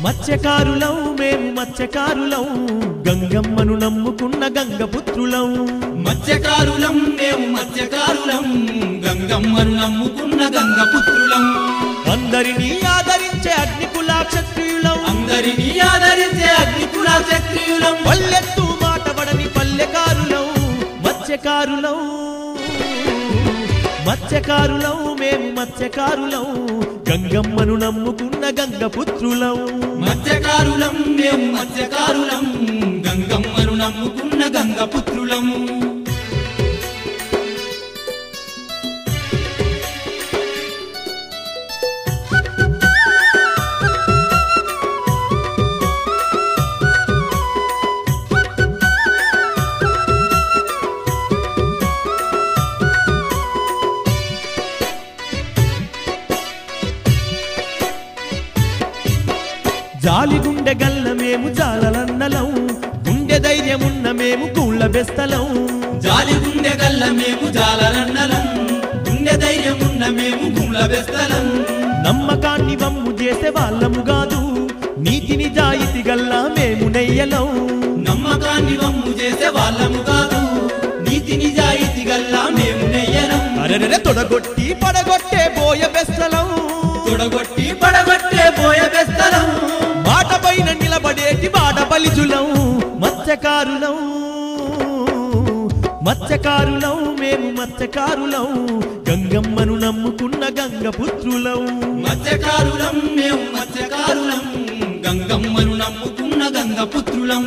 మత్స్యకారులం మేము మత్స్యకారులం గంగమ్మను నమ్ముకున్న గంగపుత్రులం మత్స్యకారులం మేము మత్స్యకారులం గంగమ్మను నమ్ముకున్న గంగపుత్రులం అందరినీ ఆదరించే అగ్నికుల క్షత్రియులం అందరినీ ఆదరించే అగ్నికుల క్షత్రియులం పల్లెత్తు మాట పడని పల్లెకారులం మత్స్యకారులం మత్స్యకారులం మేము మత్స్యకారులం గంగమ్మను నమ్ముకున్న గంగపుత్రులం మత్స్యకారులం మేము మత్స్యకారులం గంగమ్మను నమ్ముకున్న గంగపుత్రులం జాలి గుండె గల్ల మేము జాలలన్నలం గుండె ధైర్యమున్న మేము కూళ్ళ బెస్తలం జాలి గుండె గల్ల మేము జాలరన్నలం గుండె ధైర్యమున్న మేము గుండ్ల బెస్తలం నమ్మకాన్ని వమ్ము చేసే వాళ్ళము కాదు నీతి నిజాయితీ గల్లా మేము నెయ్యలం నమ్మకాన్ని వమ్ము చేసే వాళ్ళము కాదు నీతి నిజాయితీ గల్లా మేము నెయ్యరం అరెరెరె తొడగొట్టి పడగొట్టే బోయ బెస్తలం తొడగొట్టి పడగొట్టే పోయ బెస్తలం మాట పైన నిలబడేటి బాట బలిజులం మత్స్యకారులం మత్స్యకారులం మేము మత్స్యకారులం గంగమ్మను నమ్ముకున్న గంగపుత్రులం మత్స్యకారులం మేము మత్స్యకారులం గంగమ్మను నమ్ముకున్న గంగపుత్రులం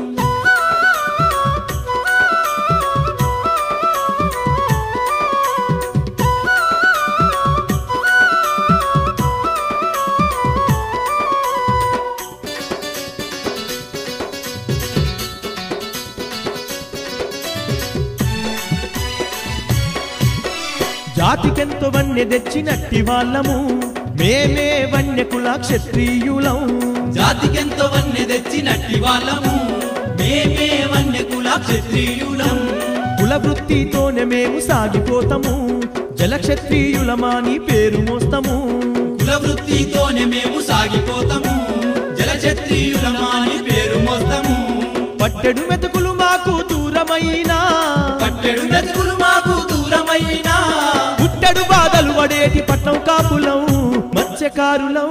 జాతికెంతో వన్నె తెచ్చినట్టి వాళ్ళము మేమే వన్యకుల క్షత్రియులం జాతికెంతో వన్నె తెచ్చినట్టి వాళ్ళము మేమే వన్య కుల క్షత్రియులం కుల వృత్తితోనే మేము సాగిపోతాము జలక్షత్రియులమాని పేరు మోస్తాము కుల వృత్తితోనే మేము సాగిపోతాము జలక్షత్రియులమాని పేరు మోస్తాము పట్టెడు మెతుకులు మాకు దూరమైనా పట్టెడు మెతుకులు మాకు దూరమైనా పుట్టెడు బాధలు పడేటి పట్నం కాపులం మత్స్యకారులం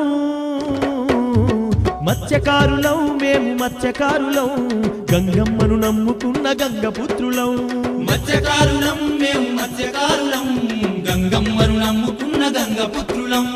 మత్స్యకారులం మేము మత్స్యకారులం గంగమ్మను నమ్ముకున్న గంగపుత్రులం మత్స్యకారులం మేము మత్స్యకారులం గంగమ్మను నమ్ముకున్న గంగపుత్రులం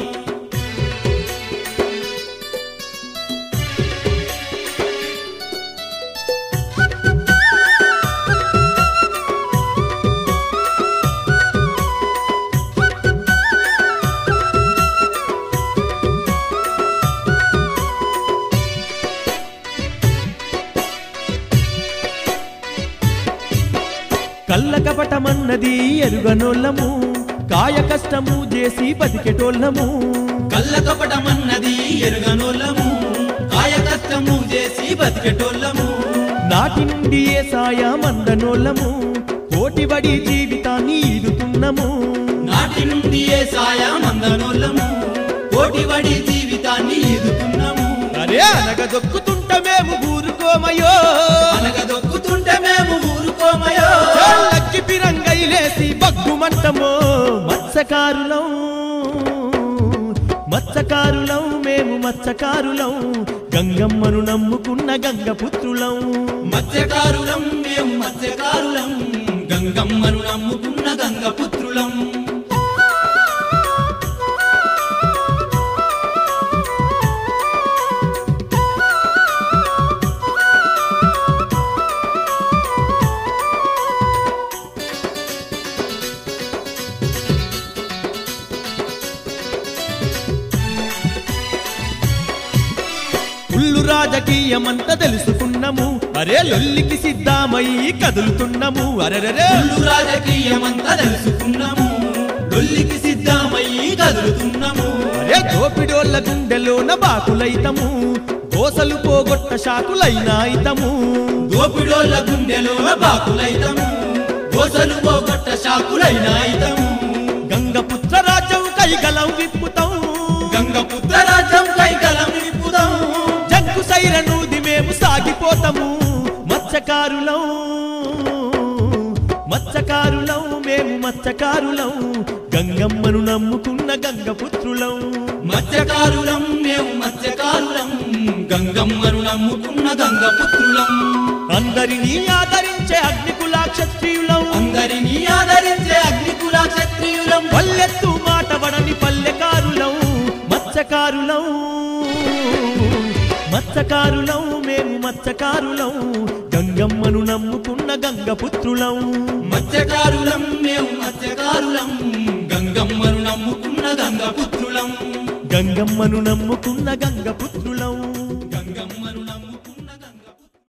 కళ్ళ కపటమన్నది ఎరుగనోళ్ళము కాయ కష్టము చేసి బతికెటోళ్ళము కళ్ళ కపటమన్నది ఎరుగనోళ్ళము కాయ కష్టము చేసి బతికెటోళ్ళము నాటి నుండి ఏ సాయమందనోళ్ళము కోటిబడి జీవితాన్ని ఈదుతున్నము నాటి నుండి ఏ సాయం అందనోళ్ళము కోటివడి జీవితాన్ని ఎదుకున్నాము అరే అనగ దొక్కుతుంట మేము ఊరుకోమయో అనగదొక్కుతుంటే మేము ఊరుకోమయో చాళ్ళకి పిరంగైలేసి బగ్గుమంటమో మత్స్యకారులం మత్స్యకారులం మేము మత్స్యకారులం గంగమ్మను నమ్ముకున్న గంగపుత్రులం మత్స్యకారులం మేము మత్స్యకారులం గంగమ్మను నమ్ముకున్న గంగపుత్రులం ఉల్లు రాజకీయమంతా తెలుసుకున్నాము అరే లొల్లికి సిద్ధమయ్యి కదులుతున్నాము అరెరరే ఇల్లు రాజకీయమంతా తెలుసుకున్నాము లొల్లికి సిద్ధమయ్యి కదులుతున్నాము అరే దోపిడోళ్ళ గుండెలోన బాకులైతము దోసలు పోగొట్ట షాకులైనాయితము దోపిడోళ్ళ గుండెలో బాకులైతము దోసలు పోగొట్ట శాకులైనాయితము గంగపుత్ర రాజ్యం కైగలం విప్పుతాం గంగపుత్ర రాజ్యం కైకలం నింపుదాం మత్స్యకారులం మత్స్యకారులం మేము మత్స్యకారులం గంగమ్మను నమ్ముకున్న గంగపుత్రులం మత్స్యకారులం మేము మత్స్యకారులం గంగమ్మను నమ్ముకున్న గంగపుత్రులం అందరినీ ఆదరించే అగ్నికుల క్షత్రియులం అందరినీ ఆదరించే అగ్నికుల క్షత్రియులం పల్లెత్తు మాట వడని పల్లెకారులం మత్స్యకారులం మత్స్యకారులం మేము మత్స్యకారులం గంగమ్మను నమ్ముకున్న గంగపుత్రులం మత్స్యకారులం మేము మత్స్యకారులం గంగమ్మను నమ్ముకున్న గంగపుత్రులం గంగమ్మను నమ్ముకున్న గంగపుత్రులం